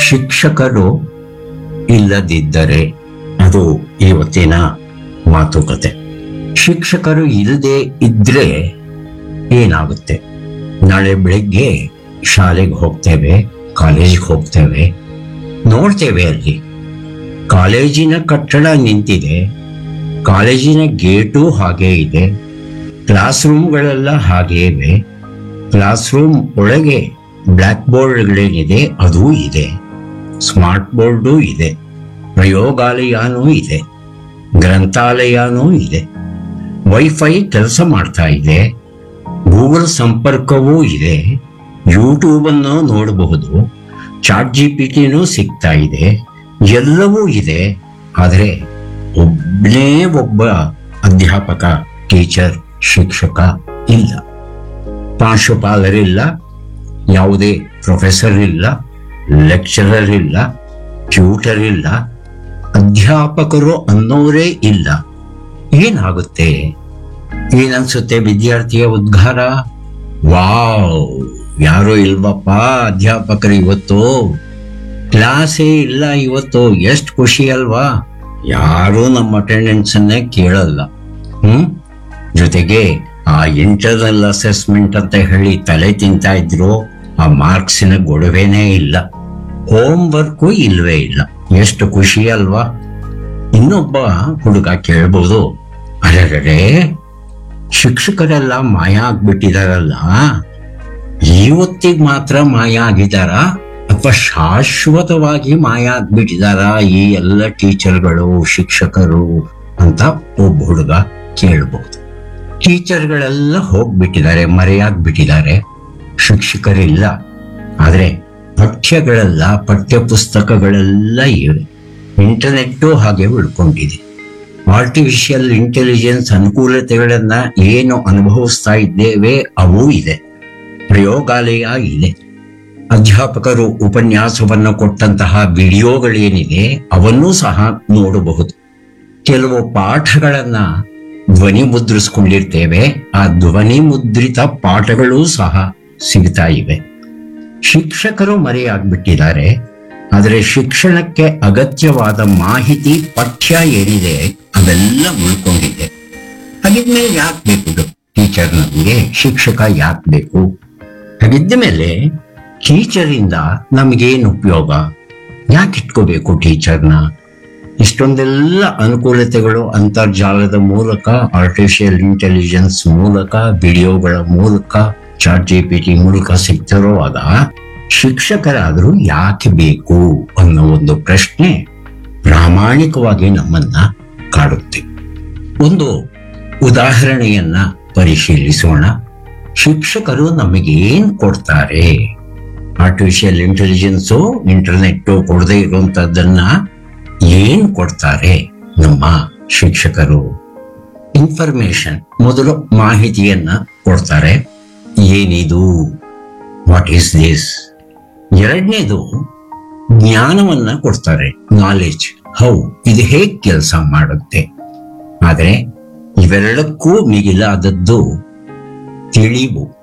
ಶಿಕ್ಷಕರು ಇಲ್ಲದಿದ್ದರೆ ಅದು ಇವತ್ತಿನ ಮಾತುಕತೆ ಶಿಕ್ಷಕರು ಇಲ್ಲದೆ ಇದ್ರೆ ಏನಾಗುತ್ತೆ ನಾಳೆ ಬೆಳಿಗ್ಗೆ ಶಾಲೆಗೆ ಹೋಗ್ತೇವೆ ಕಾಲೇಜಿಗೆ ಹೋಗ್ತೇವೆ ನೋಡ್ತೇವೆ ಅಲ್ಲಿ ಕಾಲೇಜಿನ ಕಟ್ಟಡ ನಿಂತಿದೆ ಕಾಲೇಜಿನ ಗೇಟು ಹಾಗೆ ಇದೆ ಕ್ಲಾಸ್ ರೂಮ್ಗಳೆಲ್ಲ ಹಾಗೆ ಇವೆ ಕ್ಲಾಸ್ ರೂಮ್ ಒಳಗೆ ಬ್ಲ್ಯಾಕ್ ಬೋರ್ಡ್ಗಳೇನಿದೆ ಅದೂ ಇದೆ ಸ್ಮಾರ್ಟ್ ಬೋರ್ಡು ಇದೆ ಪ್ರಯೋಗಾಲಯನೂ ಇದೆ ಗ್ರಂಥಾಲಯನೂ ಇದೆ ವೈಫೈ ಕೆಲಸ ಮಾಡ್ತಾ ಇದೆ ಗೂಗಲ್ ಸಂಪರ್ಕವೂ ಇದೆ ಯೂಟ್ಯೂಬ್ ಅನ್ನು ನೋಡಬಹುದು ಚಾಟ್ ಜಿ ಪಿ ಟಿನೂ ಸಿಗ್ತಾ ಇದೆ ಎಲ್ಲವೂ ಇದೆ ಆದರೆ ಒಬ್ಬನೇ ಒಬ್ಬ ಅಧ್ಯಾಪಕ ಟೀಚರ್ ಶಿಕ್ಷಕ ಇಲ್ಲ ಪ್ರಾಂಶುಪಾಲರಿಲ್ಲ ಯಾವುದೇ ಪ್ರೊಫೆಸರ್ ಇಲ್ಲ ಲೆಕ್ಚರರ್ ಇಲ್ಲ ಟ್ಯೂಟರ್ ಇಲ್ಲ ಅಧ್ಯಾಪಕರು ಅನ್ನೋರೇ ಇಲ್ಲ ಏನಾಗುತ್ತೆ ಏನನ್ಸುತ್ತೆ ವಿದ್ಯಾರ್ಥಿಯ ಉದ್ಗಾರ ವಾವ್ ಯಾರು ಇಲ್ವಪ್ಪ ಅಧ್ಯಾಪಕರು ಇವತ್ತು ಕ್ಲಾಸೇ ಇಲ್ಲ ಇವತ್ತು ಎಷ್ಟು ಖುಷಿ ಅಲ್ವಾ ಯಾರು ನಮ್ಮ ಅಟೆಂಡೆನ್ಸ್ ಅನ್ನೇ ಕೇಳಲ್ಲ ಹ್ಮ್ ಜೊತೆಗೆ ಆ ಇಂಟರ್ನಲ್ ಅಸೆಸ್ಮೆಂಟ್ ಅಂತ ಹೇಳಿ ತಲೆ ತಿಂತಾ ಇದ್ರು ಆ ಮಾರ್ಕ್ಸಿನ ಗೊಡವೆನೇ ಇಲ್ಲ ಹೋಮ್ ವರ್ಕು ಇಲ್ವೇ ಇಲ್ಲ ಎಷ್ಟು ಖುಷಿ ಅಲ್ವಾ ಇನ್ನೊಬ್ಬ ಹುಡುಗ ಕೇಳ್ಬೋದು ಅರೆ ಶಿಕ್ಷಕರೆಲ್ಲ ಮಾಯ ಆಗ್ಬಿಟ್ಟಿದಾರಲ್ಲ ಇವತ್ತಿಗೆ ಮಾತ್ರ ಮಾಯ ಆಗಿದಾರ ಅಥವಾ ಶಾಶ್ವತವಾಗಿ ಮಾಯ ಆಗ್ಬಿಟ್ಟಿದಾರ ಈ ಎಲ್ಲ ಟೀಚರ್ಗಳು ಶಿಕ್ಷಕರು ಅಂತ ಒಬ್ಬ ಹುಡುಗ ಕೇಳ್ಬಹುದು ಟೀಚರ್ಗಳೆಲ್ಲ ಹೋಗ್ಬಿಟ್ಟಿದ್ದಾರೆ ಮರೆಯಾಗ್ಬಿಟ್ಟಿದ್ದಾರೆ ಶಿಕ್ಷಕರಿಲ್ಲ ಆದ್ರೆ ಪಠ್ಯಗಳೆಲ್ಲ ಪಠ್ಯ ಪುಸ್ತಕಗಳೆಲ್ಲ ಇವೆ ಇಂಟರ್ನೆಟ್ಟು ಹಾಗೆ ಉಳ್ಕೊಂಡಿದೆ ಆರ್ಟಿಫಿಷಿಯಲ್ ಇಂಟೆಲಿಜೆನ್ಸ್ ಅನುಕೂಲತೆಗಳನ್ನ ಏನು ಅನುಭವಿಸ್ತಾ ಇದ್ದೇವೆ ಅವೂ ಇದೆ ಪ್ರಯೋಗಾಲಯ ಇದೆ ಅಧ್ಯಾಪಕರು ಉಪನ್ಯಾಸವನ್ನು ಕೊಟ್ಟಂತಹ ವಿಡಿಯೋಗಳೇನಿದೆ ಅವನ್ನೂ ಸಹ ನೋಡಬಹುದು ಕೆಲವು ಪಾಠಗಳನ್ನ ಧ್ವನಿ ಮುದ್ರಿಸ್ಕೊಂಡಿರ್ತೇವೆ ಆ ಧ್ವನಿ ಮುದ್ರಿತ ಪಾಠಗಳೂ ಸಹ ಸಿಗ್ತಾ ಇವೆ ಶಿಕ್ಷಕರು ಮರೆಯಾಗ್ಬಿಟ್ಟಿದ್ದಾರೆ ಆದರೆ ಶಿಕ್ಷಣಕ್ಕೆ ಅಗತ್ಯವಾದ ಮಾಹಿತಿ ಪಠ್ಯ ಏನಿದೆ ಅವೆಲ್ಲ ಉಳ್ಕೊಂಡಿದೆ ಹಾಗಿದ್ಮೇಲೆ ಯಾಕೆ ಬೇಕು ಟೀಚರ್ ನಮಗೆ ಶಿಕ್ಷಕ ಯಾಕೆ ಬೇಕು ಹಾಗಿದ್ದ ಮೇಲೆ ಟೀಚರಿಂದ ನಮಗೇನು ಉಪಯೋಗ ಯಾಕೆ ಇಟ್ಕೋಬೇಕು ಟೀಚರ್ನ ಇಷ್ಟೊಂದೆಲ್ಲ ಅನುಕೂಲತೆಗಳು ಅಂತರ್ಜಾಲದ ಮೂಲಕ ಆರ್ಟಿಫಿಷಿಯಲ್ ಇಂಟೆಲಿಜೆನ್ಸ್ ಮೂಲಕ ವಿಡಿಯೋಗಳ ಮೂಲಕ ಚಾಟ್ ಜಿ ಪಿ ಟಿ ಮೂಲಕ ಸಿಗ್ತಿರುವಾಗ ಶಿಕ್ಷಕರಾದರೂ ಯಾಕೆ ಬೇಕು ಅನ್ನೋ ಒಂದು ಪ್ರಶ್ನೆ ಪ್ರಾಮಾಣಿಕವಾಗಿ ನಮ್ಮನ್ನ ಕಾಡುತ್ತೆ ಒಂದು ಉದಾಹರಣೆಯನ್ನ ಪರಿಶೀಲಿಸೋಣ ಶಿಕ್ಷಕರು ನಮಗೇನ್ ಕೊಡ್ತಾರೆ ಆರ್ಟಿಫಿಷಿಯಲ್ ಇಂಟೆಲಿಜೆನ್ಸು ಇಂಟರ್ನೆಟ್ ಕೊಡದೇ ಇರುವಂತದ್ದನ್ನ ಏನ್ ಕೊಡ್ತಾರೆ ನಮ್ಮ ಶಿಕ್ಷಕರು ಇನ್ಫಾರ್ಮೇಶನ್ ಮೊದಲು ಮಾಹಿತಿಯನ್ನ ಕೊಡ್ತಾರೆ ಏನಿದು ವಾಟ್ ಈಸ್ ದಿಸ್ ಎರಡನೇದು ಜ್ಞಾನವನ್ನ ಕೊಡ್ತಾರೆ ನಾಲೆಜ್ ಹೌ ಇದು ಹೇಗ್ ಕೆಲಸ ಮಾಡುತ್ತೆ ಆದ್ರೆ ಇವೆರಡಕ್ಕೂ ಮಿಗಿಲಾದದ್ದು ತಿಳಿವು